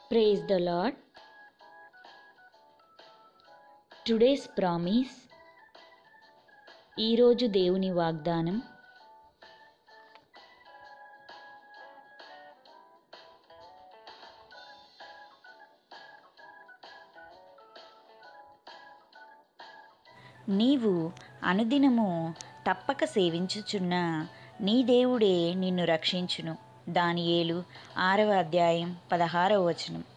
praise the Lord today's promise ఈరోజు దేవుని వాగ్దానం నీవు అనుదినము తప్పక సేవించుచున్న నీ దేవుడే నిన్ను రక్షించును దానియేలు ఆరవ అధ్యాయం పదహారవ వచనం